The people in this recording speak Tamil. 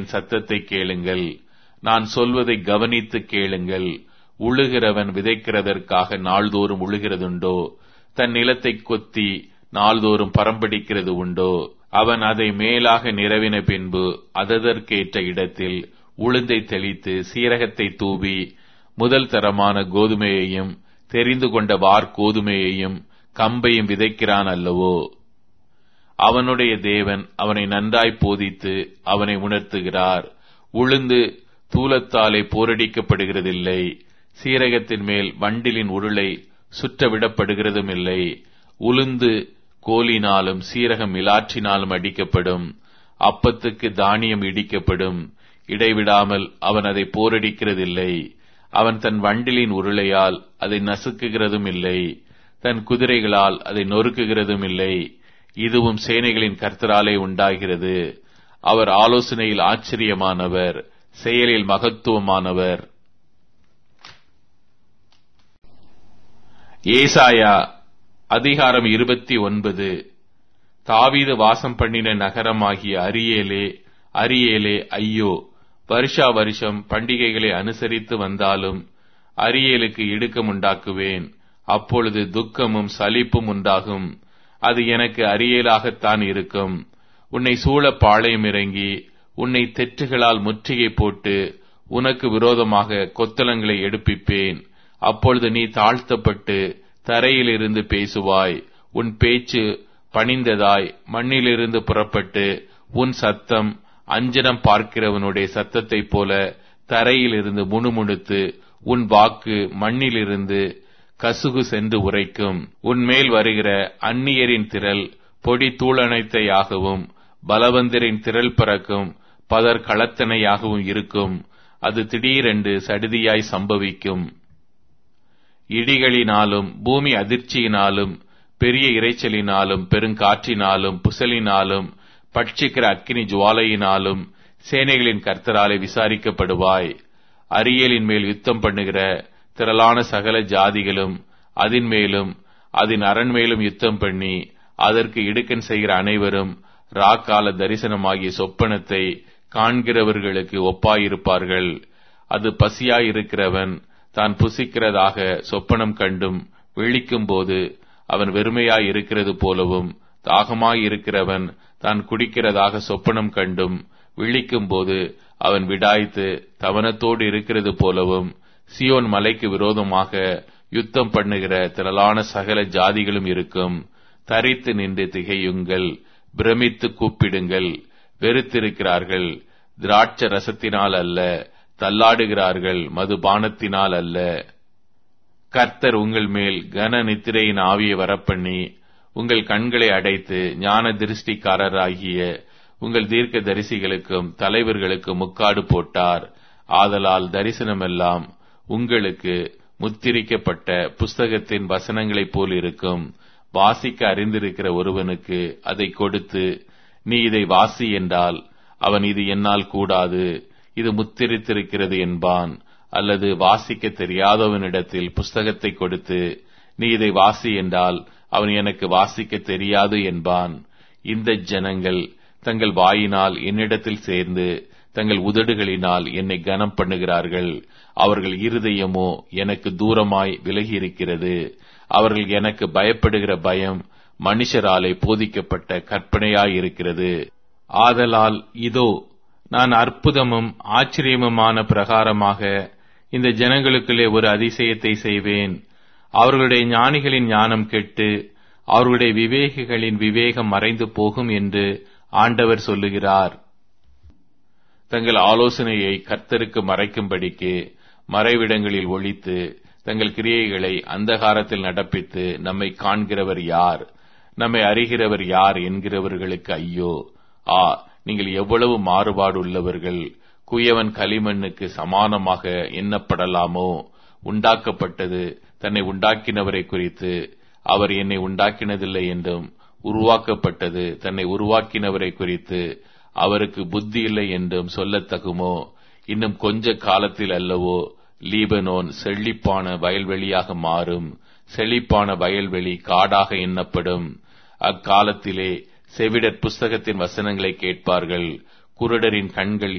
என் சத்தத்தை கேளுங்கள் நான் சொல்வதை கவனித்து கேளுங்கள் உழுகிறவன் விதைக்கிறதற்காக நாள்தோறும் உழுகிறதுண்டோ தன் நிலத்தை கொத்தி நாள்தோறும் பரம்படிக்கிறது உண்டோ அவன் அதை மேலாக நிறவின பின்பு அததற்கேற்ற இடத்தில் உளுந்தை தெளித்து சீரகத்தை தூவி முதல் தரமான கோதுமையையும் தெரிந்து கொண்ட வார் கோதுமையையும் கம்பையும் விதைக்கிறான் அல்லவோ அவனுடைய தேவன் அவனை நன்றாய் போதித்து அவனை உணர்த்துகிறார் உளுந்து தூலத்தாலே போரடிக்கப்படுகிறதில்லை சீரகத்தின் மேல் வண்டிலின் உருளை சுற்ற விடப்படுகிறதும் இல்லை உளுந்து கோலினாலும் சீரகம் மிலாற்றினாலும் அடிக்கப்படும் அப்பத்துக்கு தானியம் இடிக்கப்படும் இடைவிடாமல் அவன் அதை போரடிக்கிறதில்லை அவன் தன் வண்டிலின் உருளையால் அதை நசுக்குகிறதும் இல்லை தன் குதிரைகளால் அதை நொறுக்குகிறதும் இல்லை இதுவும் சேனைகளின் கர்த்தராலே உண்டாகிறது அவர் ஆலோசனையில் ஆச்சரியமானவர் செயலில் மகத்துவமானவர் ஏசாயா அதிகாரம் இருபத்தி ஒன்பது தாவீது வாசம் பண்ணின நகரமாகிய அரியேலே அரியேலே ஐயோ வருஷா வருஷம் பண்டிகைகளை அனுசரித்து வந்தாலும் அரியேலுக்கு இடுக்கம் உண்டாக்குவேன் அப்பொழுது துக்கமும் சலிப்பும் உண்டாகும் அது எனக்கு அரியலாகத்தான் இருக்கும் உன்னை சூழ பாளையம் இறங்கி உன்னை தெற்றுகளால் முற்றுகை போட்டு உனக்கு விரோதமாக கொத்தளங்களை எடுப்பிப்பேன் அப்பொழுது நீ தாழ்த்தப்பட்டு தரையிலிருந்து பேசுவாய் உன் பேச்சு பணிந்ததாய் மண்ணிலிருந்து புறப்பட்டு உன் சத்தம் அஞ்சனம் பார்க்கிறவனுடைய சத்தத்தைப் போல தரையிலிருந்து முணுமுணுத்து உன் வாக்கு மண்ணிலிருந்து கசுகு சென்று உரைக்கும் உன்மேல் வருகிற அந்நியரின் திரள் பொடி தூளனைத்தையாகவும் பலவந்தரின் திரள் பறக்கும் பதர் களத்தனையாகவும் இருக்கும் அது திடீரென்று சடுதியாய் சம்பவிக்கும் இடிகளினாலும் பூமி அதிர்ச்சியினாலும் பெரிய இரைச்சலினாலும் பெருங்காற்றினாலும் புசலினாலும் பட்சிக்கிற அக்கினி ஜுவாலையினாலும் சேனைகளின் கர்த்தராலே விசாரிக்கப்படுவாய் அரியலின் மேல் யுத்தம் பண்ணுகிற திரளான சகல ஜாதிகளும் அதன் மேலும் அதன் அரண் மேலும் யுத்தம் பண்ணி அதற்கு இடுக்கன் செய்கிற அனைவரும் ராக்கால தரிசனமாகிய சொப்பனத்தை காண்கிறவர்களுக்கு ஒப்பாயிருப்பார்கள் அது பசியாயிருக்கிறவன் தான் புசிக்கிறதாக சொப்பனம் கண்டும் விழிக்கும் போது அவன் வெறுமையாய் இருக்கிறது போலவும் தாகமாய் இருக்கிறவன் தான் குடிக்கிறதாக சொப்பனம் கண்டும் விழிக்கும் போது அவன் விடாய்த்து தவனத்தோடு இருக்கிறது போலவும் சியோன் மலைக்கு விரோதமாக யுத்தம் பண்ணுகிற திரளான சகல ஜாதிகளும் இருக்கும் தரித்து நின்று திகையுங்கள் பிரமித்து கூப்பிடுங்கள் வெறுத்திருக்கிறார்கள் திராட்ச ரசத்தினால் அல்ல தள்ளாடுகிறார்கள் மதுபானத்தினால் அல்ல கர்த்தர் உங்கள் மேல் கன நித்திரையின் ஆவியை வரப்பண்ணி உங்கள் கண்களை அடைத்து ஞான திருஷ்டிக்காரராகிய உங்கள் தீர்க்க தரிசிகளுக்கும் தலைவர்களுக்கும் முக்காடு போட்டார் ஆதலால் தரிசனமெல்லாம் உங்களுக்கு முத்திரிக்கப்பட்ட புஸ்தகத்தின் வசனங்களைப் போல் இருக்கும் வாசிக்க அறிந்திருக்கிற ஒருவனுக்கு அதை கொடுத்து நீ இதை வாசி என்றால் அவன் இது என்னால் கூடாது இது முத்திரித்திருக்கிறது என்பான் அல்லது வாசிக்க தெரியாதவனிடத்தில் புஸ்தகத்தை கொடுத்து நீ இதை வாசி என்றால் அவன் எனக்கு வாசிக்க தெரியாது என்பான் இந்த ஜனங்கள் தங்கள் வாயினால் என்னிடத்தில் சேர்ந்து தங்கள் உதடுகளினால் என்னை கனம் பண்ணுகிறார்கள் அவர்கள் இருதயமோ எனக்கு தூரமாய் விலகி இருக்கிறது அவர்கள் எனக்கு பயப்படுகிற பயம் மனுஷராலே போதிக்கப்பட்ட கற்பனையாயிருக்கிறது ஆதலால் இதோ நான் அற்புதமும் ஆச்சரியமுமான பிரகாரமாக இந்த ஜனங்களுக்குள்ளே ஒரு அதிசயத்தை செய்வேன் அவர்களுடைய ஞானிகளின் ஞானம் கெட்டு அவர்களுடைய விவேகிகளின் விவேகம் மறைந்து போகும் என்று ஆண்டவர் சொல்லுகிறார் தங்கள் ஆலோசனையை கர்த்தருக்கு மறைக்கும்படிக்கு மறைவிடங்களில் ஒழித்து தங்கள் கிரியைகளை அந்தகாரத்தில் நடப்பித்து நம்மை காண்கிறவர் யார் நம்மை அறிகிறவர் யார் என்கிறவர்களுக்கு ஐயோ ஆ நீங்கள் எவ்வளவு மாறுபாடு உள்ளவர்கள் குயவன் களிமண்ணுக்கு சமானமாக எண்ணப்படலாமோ உண்டாக்கப்பட்டது தன்னை உண்டாக்கினவரை குறித்து அவர் என்னை உண்டாக்கினதில்லை என்றும் உருவாக்கப்பட்டது தன்னை உருவாக்கினவரை குறித்து அவருக்கு புத்தி இல்லை என்றும் சொல்லத்தகுமோ இன்னும் கொஞ்ச காலத்தில் அல்லவோ லீபனோன் செழிப்பான வயல்வெளியாக மாறும் செழிப்பான வயல்வெளி காடாக எண்ணப்படும் அக்காலத்திலே செவிடர் புஸ்தகத்தின் வசனங்களை கேட்பார்கள் குருடரின் கண்கள்